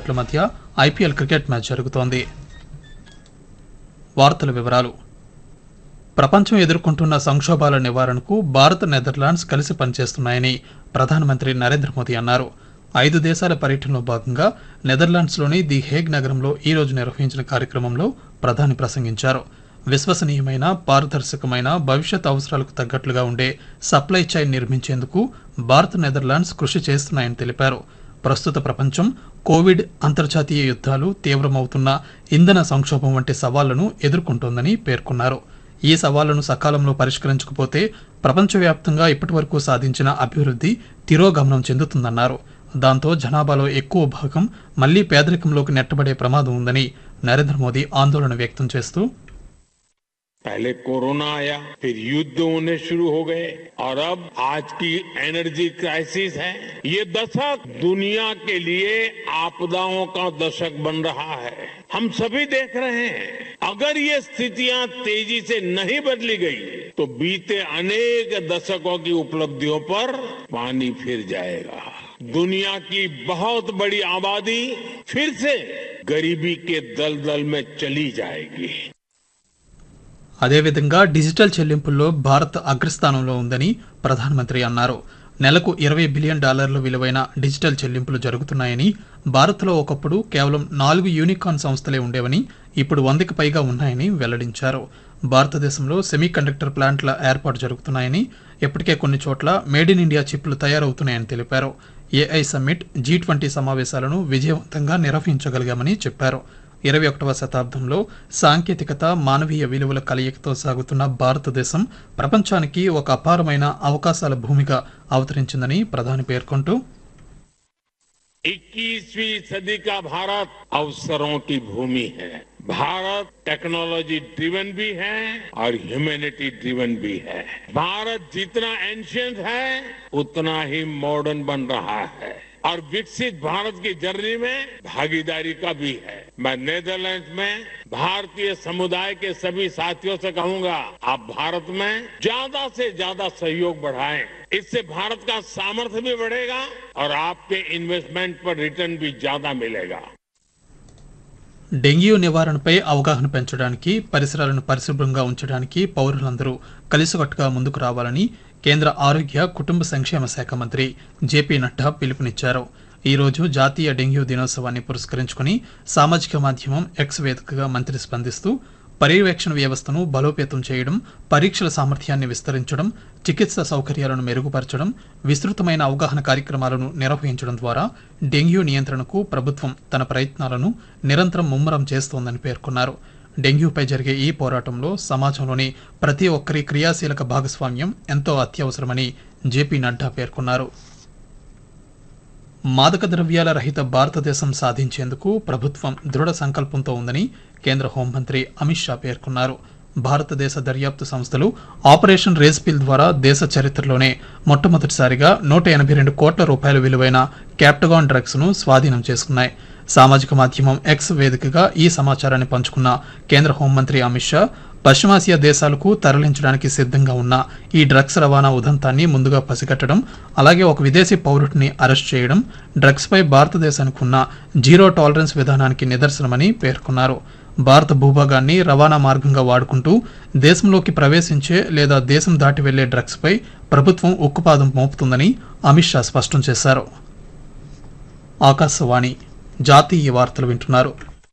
జట్ల మధ్య IPL cricket match జరుగుతోంది వార్తల వివరాలు ప్రపంచం ఎదుర్కొంటున్న సంక్షోభాల నివారణకు భారత్ నెదర్లాండ్స్ కలిసి పనిచేస్తున్నాయని ప్రధానమంత్రి నరేంద్ర మోదీ అన్నారు ఐదు దేశాల పర్యటనలో భాగంగా నెదర్లాండ్స్లోని ది హేగ్ నగరంలో ఈ రోజు నిర్వహించిన కార్యక్రమంలో ప్రధాని ప్రసంగించారు విశ్వసనీయమైన పారదర్శకమైన భవిష్యత్ అవసరాలకు తగ్గట్లుగా ఉండే సప్లై చైన్ నిర్మించేందుకు భారత్ నెదర్లాండ్స్ కృషి చేస్తున్నాయని తెలిపారు ప్రస్తుత ప్రపంచం కోవిడ్ అంతర్జాతీయ యుద్ధాలు తీవ్రమవుతున్న ఇంధన సంక్షోభం వంటి సవాళ్లను ఎదుర్కొంటోందని పేర్కొన్నారు ఈ సవాళ్లను సకాలంలో పరిష్కరించకపోతే ప్రపంచవ్యాప్తంగా ఇప్పటివరకు సాధించిన అభివృద్ధి తిరోగమనం చెందుతుందన్నారు దాంతో జనాభాలో ఎక్కువ భాగం మళ్లీ పేదరికంలోకి నెట్టబడే ప్రమాదం ఉందని నరేంద్ర మోదీ ఆందోళన వ్యక్తం చేస్తూ पहले कोरोना आया फिर युद्ध होने शुरू हो गए और अब आज की एनर्जी क्राइसिस है ये दशक दुनिया के लिए आपदाओं का दशक बन रहा है हम सभी देख रहे हैं अगर ये स्थितियां तेजी से नहीं बदली गई तो बीते अनेक दशकों की उपलब्धियों पर पानी फिर जाएगा दुनिया की बहुत बड़ी आबादी फिर से गरीबी के दलदल में चली जाएगी అదేవిధంగా డిజిటల్ చెల్లింపుల్లో భారత్ అగ్రస్థానంలో ఉందని ప్రధానమంత్రి అన్నారు నెలకు ఇరవై బిలియన్ డాలర్ల విలువైన డిజిటల్ చెల్లింపులు జరుగుతున్నాయని భారత్లో ఒకప్పుడు కేవలం నాలుగు యూనికాన్ సంస్థలే ఉండేవని ఇప్పుడు వందకి పైగా ఉన్నాయని వెల్లడించారు భారతదేశంలో సెమీ కండక్టర్ ప్లాంట్ల ఏర్పాటు జరుగుతున్నాయని ఇప్పటికే కొన్ని చోట్ల మేడ్ ఇన్ ఇండియా చిప్లు తయారవుతున్నాయని తెలిపారు ఏఐ సమ్మిట్ జీ ట్వంటీ సమావేశాలను విజయవంతంగా నిర్వహించగలిగామని చెప్పారు ఇరవై ఒకటవ శతాబ్దంలో సాంకేతికత మానవీయ విలువల కలయికతో సాగుతున్న భారతదేశం ప్రపంచానికి ఒక అపారమైన అవకాశాల భూమిగా అవతరించిందని ప్రధాని పేర్కొంటూ 21वीं सदी का भारत अवसरों की भूमि है भारत टेक्नोलॉजी ड्रिवन भी है और ह्यूमैनिटी ड्रिवन भी है भारत जितना एंशियंट है उतना ही मॉडर्न बन रहा है और विकसित भारत की जर्नी में भागीदारी का भी है मैं नेदरलैंड्स में भारतीय समुदाय के सभी साथियों से कहूंगा आप भारत में ज्यादा से ज्यादा सहयोग बढ़ाएं इससे भारत का सामर्थ्य भी बढ़ेगा और आपके इन्वेस्टमेंट पर रिटर्न भी ज्यादा मिलेगा డెంగ్యూ నివారణపై అవగాహన పెంచడానికి పరిసరాలను పరిశుభ్రంగా ఉంచడానికి పౌరులందరూ కలిసికట్టుగా ముందుకు రావాలని కేంద్ర ఆరోగ్య కుటుంబ సంక్షేమ శాఖ మంత్రి జేపీ నడ్డా పిలుపునిచ్చారు ఈ రోజు జాతీయ డెంగ్యూ దినోత్సవాన్ని పురస్కరించుకుని సామాజిక మాధ్యమం ఎక్స్ వేదికగా మంత్రి స్పందిస్తూ పర్యవేక్షణ వ్యవస్థను బలోపేతం చేయడం పరీక్షల సామర్థ్యాన్ని విస్తరించడం చికిత్స సౌకర్యాలను మెరుగుపరచడం విస్తృతమైన అవగాహన కార్యక్రమాలను నిర్వహించడం ద్వారా డెంగ్యూ నియంత్రణకు ప్రభుత్వం తన ప్రయత్నాలను నిరంతరం ముమ్మరం చేస్తోందని పేర్కొన్నారు డెంగ్యూపై జరిగే ఈ పోరాటంలో సమాజంలోని ప్రతి ఒక్కరి క్రియాశీలక భాగస్వామ్యం ఎంతో అత్యవసరమని జేపీ నడ్డా పేర్కొన్నారు మాదక ద్రవ్యాల రహిత భారతదేశం సాధించేందుకు ప్రభుత్వం దృఢ సంకల్పంతో ఉందని కేంద్ర హోంమంత్రి అమిత్ షా పేర్కొన్నారు భారతదేశ దర్యాప్తు సంస్థలు ఆపరేషన్ రేస్పిల్ ద్వారా దేశ చరిత్రలోనే మొట్టమొదటిసారిగా నూట ఎనభై రెండు కోట్ల రూపాయల విలువైన క్యాప్టగాన్ డ్రగ్స్ ను స్వాధీనం చేసుకున్నాయి సామాజిక మాధ్యమం ఎక్స్ వేదికగా ఈ సమాచారాన్ని పంచుకున్న కేంద్ర హోంమంత్రి అమిత్ షా పశ్చిమాసియా దేశాలకు తరలించడానికి సిద్ధంగా ఉన్న ఈ డ్రగ్స్ రవాణా ఉదంతాన్ని ముందుగా పసిగట్టడం అలాగే ఒక విదేశీ పౌరుడిని అరెస్ట్ చేయడం డ్రగ్స్పై భారతదేశానికి ఉన్న జీరో టాలరెన్స్ విధానానికి నిదర్శనమని పేర్కొన్నారు భారత భూభాగాన్ని రవాణా మార్గంగా వాడుకుంటూ దేశంలోకి ప్రవేశించే లేదా దేశం దాటి వెళ్లే డ్రగ్స్పై ప్రభుత్వం ఉక్కుపాదం మోపుతుందని అమిత్ షా స్పష్టం చేశారు ఆకాశవాణి జాతీయ వార్తలు వింటున్నారు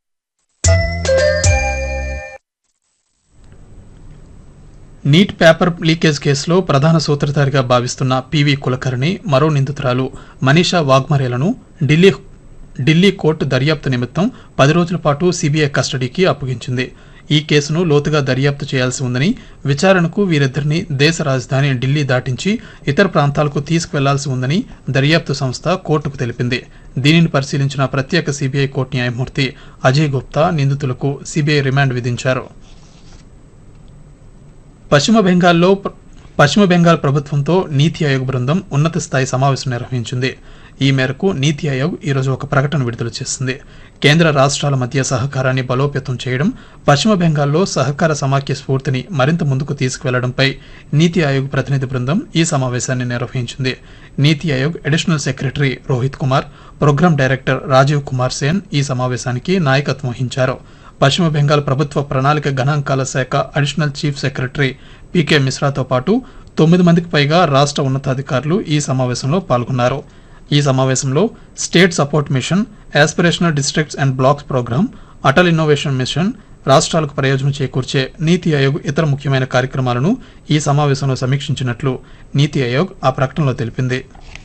నీట్ పేపర్ లీకేజ్ కేసులో ప్రధాన సూత్రధారిగా భావిస్తున్న పివి కులకర్ణి మరో నిందితురాలు మనీషా వాగ్మరేలను ఢిల్లీ ఢిల్లీ కోర్టు దర్యాప్తు నిమిత్తం పది రోజుల పాటు సిబిఐ కస్టడీకి అప్పగించింది ఈ కేసును లోతుగా దర్యాప్తు చేయాల్సి ఉందని విచారణకు వీరిద్దరిని దేశ రాజధాని ఢిల్లీ దాటించి ఇతర ప్రాంతాలకు తీసుకువెళ్లాల్సి ఉందని దర్యాప్తు సంస్థ కోర్టుకు తెలిపింది దీనిని పరిశీలించిన ప్రత్యేక సిబిఐ కోర్టు న్యాయమూర్తి అజయ్ గుప్తా నిందితులకు సిబిఐ రిమాండ్ విధించారు పశ్చిమ బెంగాల్లో ప్ర- పశ్చిమ బెంగాల్ ప్రభుత్వంతో నీతి ఆయోగ్ బృందం ఉన్నత స్థాయి సమావేశం నిర్వహించింది ఈ మేరకు నీతి ఆయోగ్ ఈరోజు ఒక ప్రకటన విడుదల చేసింది కేంద్ర రాష్ట్రాల మధ్య సహకారాన్ని బలోపేతం చేయడం పశ్చిమ బెంగాల్లో సహకార సమాఖ్య స్ఫూర్తిని మరింత ముందుకు తీసుకువెళ్లడంపై నీతి ఆయోగ్ ప్రతినిధి బృందం ఈ సమావేశాన్ని నిర్వహించింది NITI Aayog additional secretary Rohit Kumar programme director Rajiv Kumar Sen ఈ సమావేశానికి నాయకత్వం వహించారు పశ్చిమ బెంగాల్ ప్రభుత్వ ప్రణాళిక గణాంకాల శాఖ అడిషనల్ చీఫ్ సెక్రటరీ పీకే మిశ్రాతో పాటు తొమ్మిది మందికి పైగా రాష్ట్ర ఉన్నతాధికారులు ఈ సమావేశంలో పాల్గొన్నారు ఈ సమావేశంలో state support mission aspirational districts and blocks programme Atal innovation mission రాష్ట్రాలకు ప్రయోజనం చేకూర్చే నీతి ఆయోగ్ ఇతర ముఖ్యమైన కార్యక్రమాలను ఈ సమావేశంలో సమీక్షించినట్లు నీతి ఆయోగ్ ఆ ప్రకటనలో తెలిపింది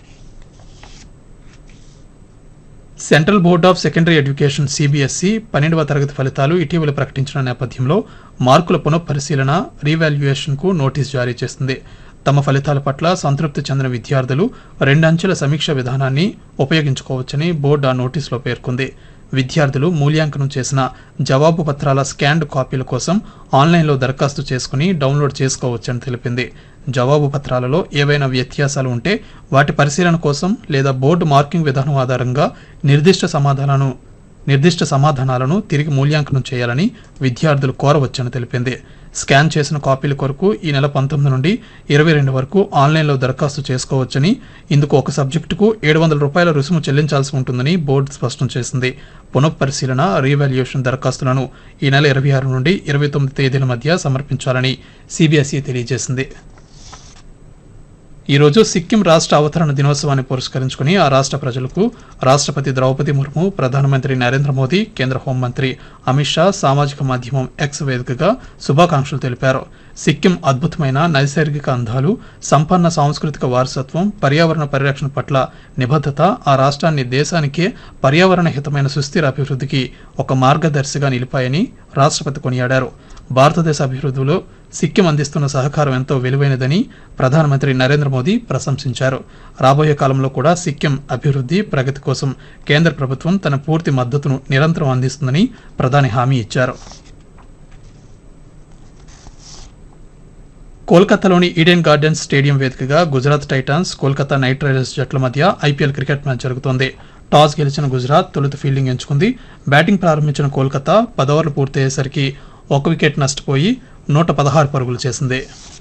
central board of secondary education CBSE పన్నెండవ తరగతి ఫలితాలు ఇటీవల ప్రకటించిన నేపథ్యంలో మార్కుల పునఃపరిశీలన రీవాల్యుయేషన్కు నోటీస్ జారీ చేసింది తమ ఫలితాల పట్ల సంతృప్తి చెందిన విద్యార్థులు రెండంచెల సమీక్ష విధానాన్ని ఉపయోగించుకోవచ్చని బోర్డు ఆ నోటీసులో పేర్కొంది విద్యార్థులు మూల్యాంకనం చేసిన జవాబు పత్రాల స్కాన్డ్ కాపీల కోసం ఆన్లైన్లో దరఖాస్తు చేసుకుని డౌన్లోడ్ చేసుకోవచ్చని తెలిపింది జవాబు పత్రాలలో ఏవైనా వ్యత్యాసాలు ఉంటే వాటి పరిశీలన కోసం లేదా బోర్డు మార్కింగ్ విధానం ఆధారంగా నిర్దిష్ట సమాధానాలను నిర్దిష్ట సమాధానాలను తిరిగి మూల్యాంకనం చేయాలని విద్యార్థులు కోరవచ్చని తెలిపింది స్కాన్ చేసిన కాపీల కొరకు ఈ నెల పంతొమ్మిది నుండి ఇరవై రెండు వరకు ఆన్లైన్లో దరఖాస్తు చేసుకోవచ్చని ఇందుకు ఒక సబ్జెక్టుకు ఏడు వందల రూపాయల రుసుము చెల్లించాల్సి ఉంటుందని బోర్డు స్పష్టం చేసింది పునఃపరిశీలన రీవాల్యుయేషన్ దరఖాస్తులను ఈ నెల ఇరవై ఆరు నుండి ఇరవై తొమ్మిది తేదీల మధ్య సమర్పించాలని సిబిఎస్ఈ తెలియజేసింది ఈరోజు సిక్కిం రాష్ట్ర అవతరణ దినోత్సవాన్ని పురస్కరించుకుని ఆ రాష్ట్ర ప్రజలకు రాష్ట్రపతి ద్రౌపది ముర్ము ప్రధానమంత్రి నరేంద్ర మోదీ కేంద్ర హోంమంత్రి అమిత్ షా సామాజిక మాధ్యమం ఎక్స్ వేదికగా శుభాకాంక్షలు తెలిపారు సిక్కిం అద్భుతమైన నైసర్గిక అందాలు సంపన్న సాంస్కృతిక వారసత్వం పర్యావరణ పరిరక్షణ పట్ల నిబద్ధత ఆ రాష్ట్రాన్ని దేశానికే పర్యావరణ హితమైన సుస్థిర అభివృద్ధికి ఒక మార్గదర్శిగా నిలిపాయని రాష్ట్రపతి కొనియాడారు భారతదేశ అభివృద్ధిలో సిక్కిం అందిస్తున్న సహకారం ఎంతో విలువైనదని ప్రధానమంత్రి నరేంద్ర మోదీ ప్రశంసించారు రాబోయే కాలంలో కూడా సిక్కిం అభివృద్ధి ప్రగతి కోసం కేంద్ర ప్రభుత్వం తన పూర్తి మద్దతును నిరంతరం అందిస్తుందని ప్రధాని హామీ ఇచ్చారు కోల్కతాలోని ఈడెన్ గార్డెన్స్ స్టేడియం వేదికగా Gujarat Titans Kolkata Knight Riders జట్ల మధ్య ఐపీఎల్ క్రికెట్ మ్యాచ్ జరుగుతోంది టాస్ గెలిచిన గుజరాత్ తొలుత ఫీల్డింగ్ ఎంచుకుంది బ్యాటింగ్ ప్రారంభించిన కోల్కతా పదోవర్లు పూర్తయ్యేసరికి ఒక వికెట్ నష్టపోయి నూట పదహారు పరుగులు చేసింది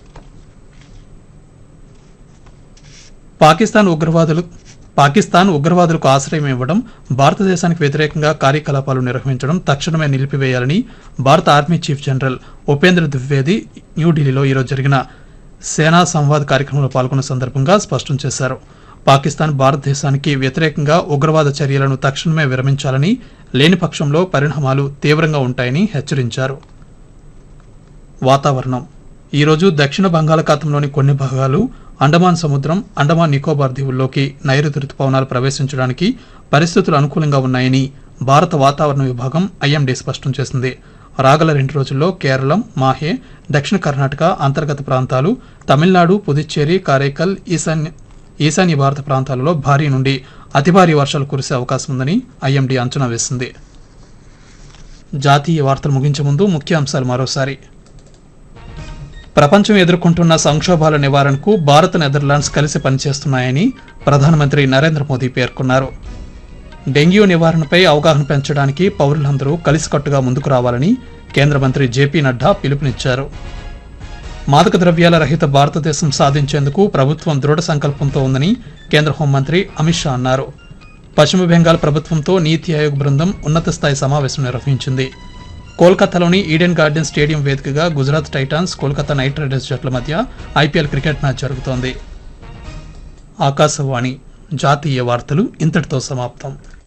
పాకిస్తాన్ ఉగ్రవాదులు పాకిస్తాన్ ఉగ్రవాదులకు ఆశ్రయం ఇవ్వడం భారతదేశానికి వ్యతిరేకంగా కార్యకలాపాలు నిర్వహించడం తక్షణమే నిలిపివేయాలని భారత army chief general Upendra Dwivedi న్యూఢిల్లీలో ఈరోజు జరిగిన సేనా సంవాద్ కార్యక్రమంలో పాల్గొన్న సందర్భంగా స్పష్టం చేశారు పాకిస్తాన్ భారతదేశానికి వ్యతిరేకంగా ఉగ్రవాద చర్యలను తక్షణమే విరమించాలని లేని పక్షంలో పరిణామాలు తీవ్రంగా ఉంటాయని హెచ్చరించారు వాతావరణం ఈరోజు దక్షిణ బంగాళాఖాతంలోని కొన్ని భాగాలు అండమాన్ సముద్రం అండమాన్ నికోబార్ దీవుల్లోకి నైరుతి రుతుపవనాలు ప్రవేశించడానికి పరిస్థితులు అనుకూలంగా ఉన్నాయని భారత వాతావరణ విభాగం ఐఎండీ స్పష్టం చేసింది రాగల రెండు రోజుల్లో కేరళం మాహే దక్షిణ కర్ణాటక అంతర్గత ప్రాంతాలు తమిళనాడు పుదుచ్చేరి కారైకల్ ఈశాన్య ఈశాన్య భారత ప్రాంతాలలో భారీ నుండి అతి భారీ వర్షాలు కురిసే అవకాశం ఉందని ఐఎండీ అంచనా వేసింది జాతీయ వార్తలు ముగించే ముందు ముఖ్య అంశాలు మరోసారి ప్రపంచం ఎదుర్కొంటున్న సంక్షోభాల నివారణకు భారత్ నెదర్లాండ్స్ కలిసి పనిచేస్తున్నాయని ప్రధానమంత్రి నరేంద్ర మోదీ పేర్కొన్నారు డెంగ్యూ నివారణపై అవగాహన పెంచడానికి పౌరులందరూ కలిసికట్టుగా ముందుకు రావాలని కేంద్ర మంత్రి జేపీ నడ్డా పిలుపునిచ్చారు మాదక ద్రవ్యాల రహిత భారతదేశం సాధించేందుకు ప్రభుత్వం దృఢ సంకల్పంతో ఉందని కేంద్ర హోంమంత్రి అమిత్ షా అన్నారు పశ్చిమ బెంగాల్ ప్రభుత్వంతో నీతి ఆయోగ్ బృందం ఉన్నత స్థాయి సమావేశం నిర్వహించింది కోల్కతాలోని ఈడెన్ గార్డెన్ స్టేడియం వేదికగా Gujarat Titans Kolkata Knight Riders జట్ల మధ్య ఐపీఎల్ క్రికెట్ మ్యాచ్ జరుగుతోంది ఆకాశవాణి జాతీయ వార్తలు ఇంతటితో సమాప్తం